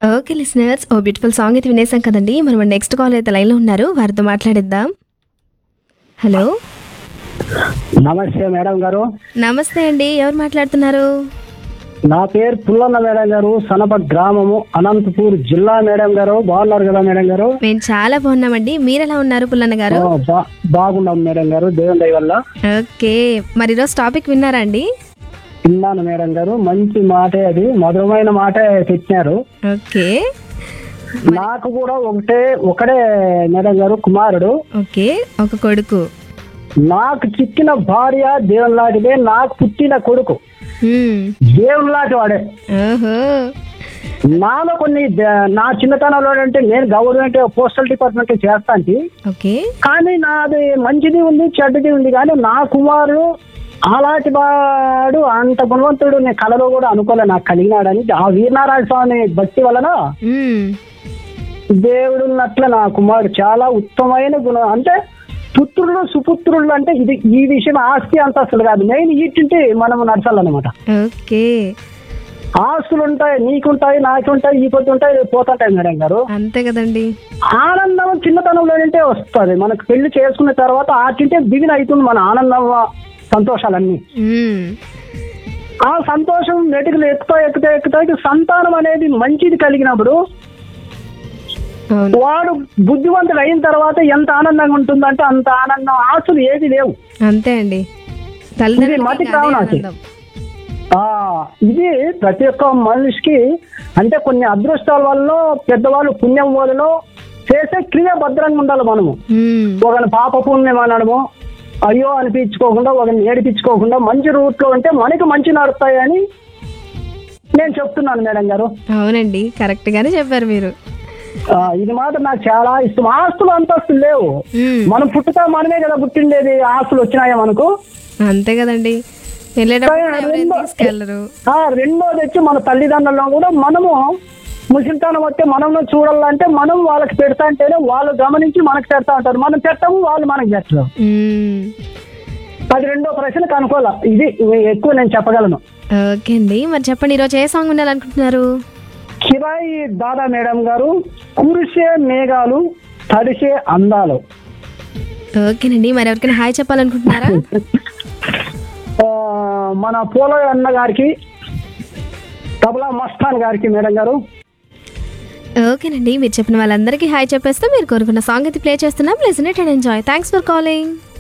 Okay listeners O beautiful song అయితే వినేసాం కదండి మనం నెక్స్ట్ కాల్ అయితే లైన్లో ఉన్నారు వారితో మాట్లాడిద్దాం హలో నమస్తే మేడం గారు నమస్తే అండి ఎవరు మాట్లాడుతున్నారు నా పేరు పుల్లన్న మేడం గారు సనప గ్రామము అనంతపూర్ జిల్లా మేడం గారు బాగున్నారు కదా మేడం గారు మేము చాలా బాగున్నామండి మీరు ఎలా ఉన్నారు పుల్లన్న గారు ఓ, బా- బాగున్నాం మేడం గారు దేవుని దయ వల్ల ఓకే మరి ఈరోజు టాపిక్ విన్నారా అండి విన్నాను మేడం గారు మంచి మాటే అది మధురమైన మాట పెట్టినారు ఓకే నాకు కూడా ఒకటే ఒకడే మేడం గారు కుమారుడు ఓకే ఒక కొడుకు నాకు చిక్కిన భార్య దేవుని లాంటిదే నాకు పుట్టిన కొడుకు హ్మ్. దేవుని లాంటి వాడే ఓహో నాలో కొన్ని ద- నా చిన్నతనంలో అంటే నేను గవర్నమెంట్ పోస్టల్ డిపార్ట్మెంట్ చేస్తాంటి ఓకే కానీ నాది మంచిది ఉంది చెడ్డది ఉంది కానీ నా కుమారుడు అలాంటి వాడు అంత గుణవంతుడు నేను కలలో కూడా అనుకోలే నాకు కలిగినాడని ఆ వీరనారాయణ స్వామి భక్తి వలన హ్మ్. దేవుడు ఉన్నట్ల నా కుమారుడు చాలా ఉత్తమమైన గుణం అంటే పుత్రులు సుపుత్రులు అంటే ఇది ఈ విషయం ఆస్తి అంతస్తులు కాదు మెయిన్ ఈటింటి మనం నడచాలన్నమాట ఓకే ఆస్తులు ఉంటాయి నీకుంటాయి నాకుంటాయి ఈ పొద్దు ఉంటాయి రేపు పోతుంటాయి మేడం గారు అంతే కదండి ఆనందం చిన్నతనంలో అంటే వస్తుంది మనకు పెళ్లి చేసుకున్న తర్వాత ఆటింటే దిగిన అవుతుంది మన ఆనందం సంతోషాలన్నీ హ్మ్. ఆ సంతోషం మెటుకులు ఎక్కుతా ఎక్కుతా ఎక్కుతా సంతానం అనేది మంచిది కలిగినప్పుడు అవును వాడు బుద్ధివంతుడు అయిన తర్వాత ఎంత ఆనందంగా ఉంటుందంటే అంత ఆనందం ఆశలు ఏది లేవు అంతే అండి ఇది తల్లిదండ్రులకి మతికి అదే రావు నాకు. ఆనందం. ఆ ఇది ప్రతి ఒక్క మనిషికి అంటే కొన్ని అదృష్టాల వల్ల పెద్దవాళ్ళు పుణ్యం వల్ల చేసే క్రియ భద్రంగా ఉండాలి మనము హ్మ్. ఒకని పాప పుణ్యం అనడము అయ్యో అనిపించుకోకుండా ఒకరిని ఏడిపించుకోకుండా మంచి రూట్ లో ఉంటే మనకి మంచి నడుస్తాయని నేను చెప్తున్నాను మేడం గారు అవునండి కరెక్ట్ గానే చెప్పారు మీరు ఆ, ఇది మాత్రం నాకు చాలా ఇష్టం ఆస్తులు అంతస్తులు లేవు హ్మ్. మనం పుట్టుక మనమే కదా పుట్టిండేది ఆస్తులు వచ్చినాయా మనకు అంతే కదండి వెళ్ళేటప్పుడు కానీ కూడా ఎవరైనా రెండో- తీసుకెళ్లరు ఆ రెండోది వచ్చి మన తల్లిదండ్రులను కూడా మనము ముసలితనం వస్తే మనం చూడాలంటే మనం వాళ్ళకి పెడతా అంటేనే వాళ్ళు గమనించి మనకు పెడతా ఉంటారు మనం పెట్టము వాళ్ళు మనకు పెట్టరు హ్మ్. అది రెండో ప్రశ్నకు అనుకోవాల ఇది ఎక్కువ నేను చెప్పగలను ఓకే అండి మరి చెప్పండి ఈరోజు ఏ సాంగ్ ఉండాలనుకుంటున్నారు కిరాయి దాదా మేడం గారు కురిసే మేఘాలు తడిసే అందాలు ఓకేనండి మరి ఎవరికైనా హాయ్ చెప్పాలనుకుంటున్నారా ఆ, మన పోలో అన్న గారికి తబలా మస్తాన్ గారికి మేడం గారు ఓకేనండి మీరు చెప్పిన వాళ్ళందరికీ హాయ్ చెప్పేస్తే మీరు కోరుకున్న సాంగ్ అయితే ప్లే చేస్తున్నాం please and enjoy thanks for calling